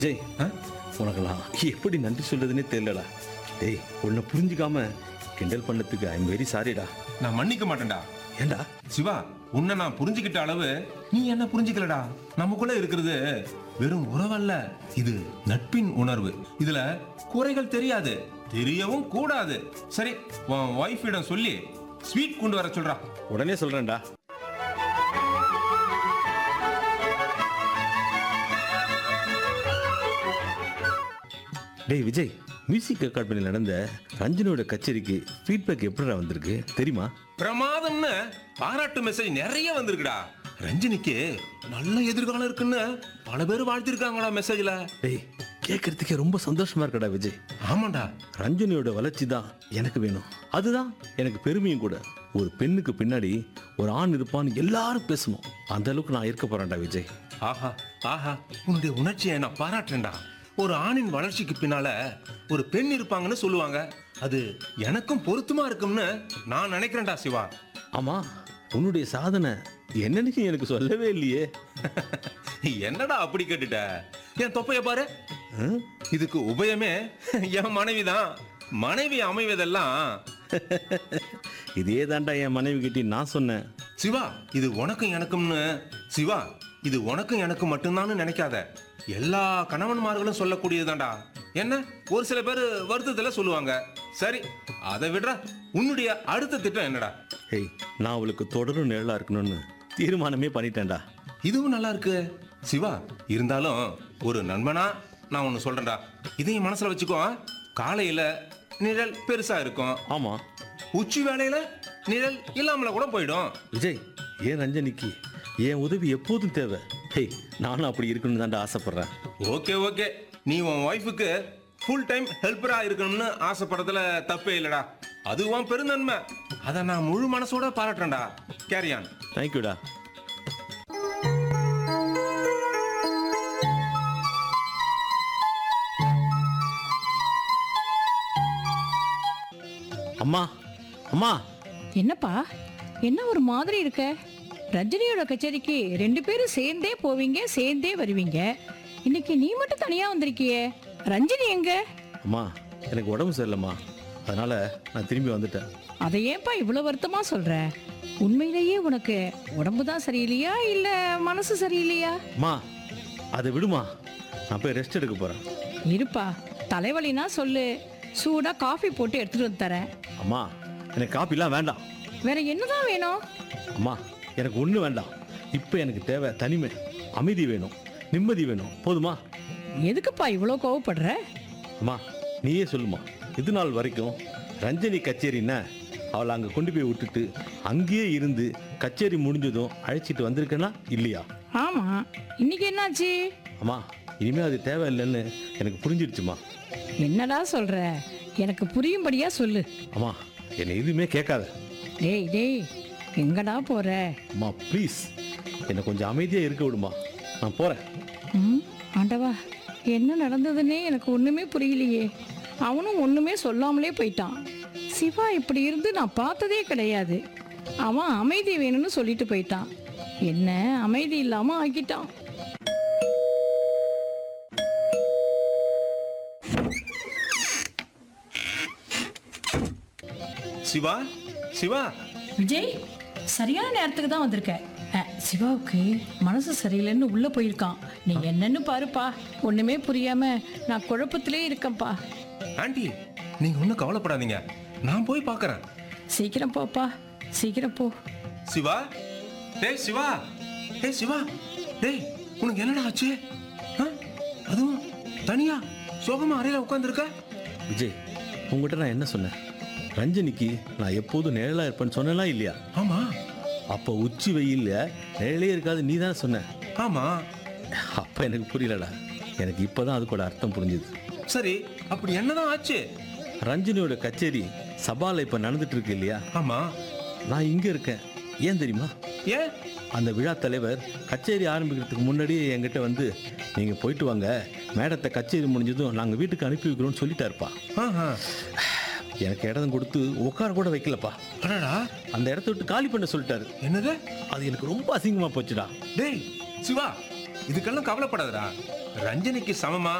ஜெய் ஆ? உனக்கெல்லாம் எப்படி நன்றி சொல்றதுன்னே தெரியலடா டேய் உன்னை புரிஞ்சுக்காம கிண்டல் பண்ணதுக்கு ஐ எம் வெரி சாரிடா நான் மன்னிக்க மாட்டேன்டா ஏண்டா சிவா உன்னை நான் புரிஞ்சுக்கிட்ட அளவு நீ என்ன புரிஞ்சுக்கலடா நமக்குள்ள இருக்கிறது வெறும் உறவல்ல இது நட்பின் உணர்வு இதுல குறைகள் தெரியாது தெரியவும் கூடாது சரி உன் ஒய்ஃபிடம் சொல்லி ஸ்வீட் கொண்டு வர சொல்றா உடனே சொல்றேன்டா டேய் விஜய் மியூசிக் அகாடமியில் நடந்த ரஞ்சனியோட கச்சேரிக்கு ஃபீட்பேக் எப்படிடா வந்திருக்கு தெரியுமா பிரமாதம்னு பாராட்டு மெசேஜ் நிறைய வந்திருக்குடா ரஞ்சினிக்கு நல்ல எதிர்காலம் இருக்குன்னு பல பேர் வாழ்த்திருக்காங்கடா மெசேஜ்ல டேய் கேட்கறதுக்கே ரொம்ப சந்தோஷமா இருக்கடா விஜய் ஆமாண்டா ரஞ்சனியோட வளர்ச்சி தான் எனக்கு வேணும் அதுதான் எனக்கு பெருமையும் கூட ஒரு பெண்ணுக்கு பின்னாடி ஒரு ஆண் இருப்பான்னு எல்லாரும் பேசணும் அந்த அளவுக்கு நான் இருக்க போறேன்டா விஜய் ஆஹா ஆஹா உன்னுடைய உணர்ச்சியை நான் பாராட்டுறேன்டா ஒரு ஆணின் வளர்ச்சிக்கு பின்னால ஒரு பெண் இருப்பாங்கன்னு சொல்லுவாங்க அது எனக்கும் பொருத்தமா இருக்கும்னு நான் நினைக்கிறேன்டா சிவா ஆமா உன்னுடைய சாதனை என்னன்னு நீ எனக்கு சொல்லவே இல்லையே என்னடா அப்படி கேட்டுட்ட என் தொப்பைய பாரு ஆ? இதுக்கு உபயமே என் மனைவி தான் மனைவி அமைவதெல்லாம் இதே தாண்டா என் மனைவி கிட்ட நான் சொன்னேன் சிவா இது உனக்கும் எனக்கும்னு சிவா இது உனக்கும் எனக்கும் மட்டும்தான் நினைக்காத எல்லா கணவன்மார்களும் சொல்லக்கூடியதுதான்டா என்ன ஒரு சில பேர் வருத்தத்துல சொல்லுவாங்க சரி அதை விடுறா உன்னுடைய அடுத்த திட்டம் என்னடா ஏய் நான் அவளுக்கு தொடரும் நிழலா இருக்கணும்னு தீர்மானமே பண்ணிட்டேன்டா இதுவும் நல்லா இருக்கு சிவா இருந்தாலும் ஒரு நண்பனா நான் ஒன்னு சொல்றேன்டா இதையும் மனசுல வச்சுக்கோ காலையில நிழல் பெருசா இருக்கும் ஆமா உச்சி வேளையில நிழல் இல்லாமல கூட போயிடும் விஜய் ஏன் ரஞ்சனிக்கு என் உதவி எப்போதும் தேவை ஹேய் நானும் அப்படி இருக்கணும்னு தாண்டா ஆசைப்படுறேன் ஓகே ஓகே நீ உன் ஒய்ஃபுக்கு ஃபுல் டைம் ஹெல்ப்பரா இருக்கணும்னு ஆசைப்படுறதுல தப்பே இல்லடா அதுவும் பெருந்தன்மை அதை நான் முழு மனசோட பாராட்டுறேன்டா கேரியான் தேங்க்யூடா அம்மா அம்மா என்னப்பா என்ன ஒரு மாதிரி இருக்க ரஜினியோட கச்சேரிக்கு ரெண்டு பேரும் சேர்ந்தே போவீங்க சேர்ந்தே வருவீங்க இன்னைக்கு நீ மட்டும் தனியா வந்திருக்கியே ரஞ்சினி எங்க அம்மா எனக்கு உடம்பு சரியில்லைம்மா அதனால நான் திரும்பி வந்துட்டேன் அதை ஏன்பா இவ்வளவு வருத்தமா சொல்ற உண்மையிலேயே உனக்கு உடம்பு தான் சரியில்லையா இல்ல மனசு சரியில்லையா அம்மா அதை விடுமா நான் போய் ரெஸ்ட் எடுக்க போறேன் இருப்பா தலைவலினா சொல்லு சூடா காஃபி போட்டு எடுத்துட்டு வந்து தரேன் அம்மா எனக்கு காப்பிலாம் வேண்டாம் வேற என்னதான் வேணும் அம்மா எனக்கு ஒன்று வேண்டாம் இப்போ எனக்கு தேவை தனிமை அமைதி வேணும் நிம்மதி வேணும் போதுமா எதுக்குப்பா இவ்வளோ கோவப்படுற அம்மா நீயே சொல்லுமா இது நாள் வரைக்கும் ரஞ்சனி கச்சேரின்னா அவளை அங்கே கொண்டு போய் விட்டுட்டு அங்கேயே இருந்து கச்சேரி முடிஞ்சதும் அழைச்சிட்டு வந்திருக்கேனா இல்லையா ஆமா இன்னைக்கு என்னாச்சு அம்மா இனிமேல் அது தேவையில்லைன்னு எனக்கு புரிஞ்சிடுச்சுமா என்னடா சொல்ற எனக்கு புரியும்படியா சொல்லு அம்மா என்னை எதுவுமே கேட்காத டேய் டேய் எங்கடா போற அம்மா ப்ளீஸ் என்னை கொஞ்சம் அமைதியாக இருக்க விடுமா நான் போகிறேன் ம் ஆண்டவா என்ன நடந்ததுன்னே எனக்கு ஒண்ணுமே புரியலையே அவனும் ஒண்ணுமே சொல்லாமலே போயிட்டான் சிவா இப்படி இருந்து நான் பார்த்ததே கிடையாது அவன் அமைதி வேணும்னு சொல்லிட்டு போயிட்டான் என்ன அமைதி இல்லாம ஆக்கிட்டான் சிவா சிவா விஜய் சரியான நேரத்துக்கு தான் வந்திருக்க அஹ், சிவாவுக்கு மனசு சரியில்லைன்னு உள்ள போயிருக்கான் நீ என்னன்னு பாருப்பா ஒண்ணுமே புரியாம நான் குழப்பத்திலே இருக்கேன்ப்பா ஆண்டி நீங்க ஒன்றும் கவலைப்படாதீங்க நான் போய் பார்க்கறேன் சீக்கிரம் போப்பா சீக்கிரம் போ சிவா டேய் சிவா டேய் சிவா டேய் உனக்கு என்னடா ஆச்சு ஆ? அதுவும் தனியா சோகமா அறையில உட்காந்துருக்க விஜய் உங்ககிட்ட நான் என்ன சொன்னேன் ரஞ்சனிக்கு நான் எப்போதும் நிழலாக இருப்பேன்னு சொன்னேனா இல்லையா ஆமா அப்போ உச்சி வெயில்ல நிழலே இருக்காது நீ தான் சொன்ன ஆமா அப்போ எனக்கு புரியலடா எனக்கு இப்போதான் அதுக்கோட அர்த்தம் புரிஞ்சுது சரி அப்படி என்னதான் ஆச்சு ரஞ்சினியோட கச்சேரி சபால இப்போ நடந்துட்டு இருக்கு இல்லையா ஆமா நான் இங்கே இருக்கேன் ஏன் தெரியுமா ஏன் அந்த விழா தலைவர் கச்சேரி ஆரம்பிக்கிறதுக்கு முன்னாடியே என்கிட்ட வந்து நீங்கள் போயிட்டு வாங்க மேடத்தை கச்சேரி முடிஞ்சதும் நாங்கள் வீட்டுக்கு அனுப்பி வைக்கிறோம்னு சொல்லிட்டாருப்பா ஆஹா. எனக்கு இடம் கொடுத்து உட்கார கூட வைக்கலப்பா அடடா அந்த இடத்த விட்டு காலி பண்ண சொல்லிட்டாரு என்னது அது எனக்கு ரொம்ப அசிங்கமாக போச்சுடா டேய் சிவா இதுக்கெல்லாம் கவலைப்படாதடா ரஞ்சனிக்கு சமமா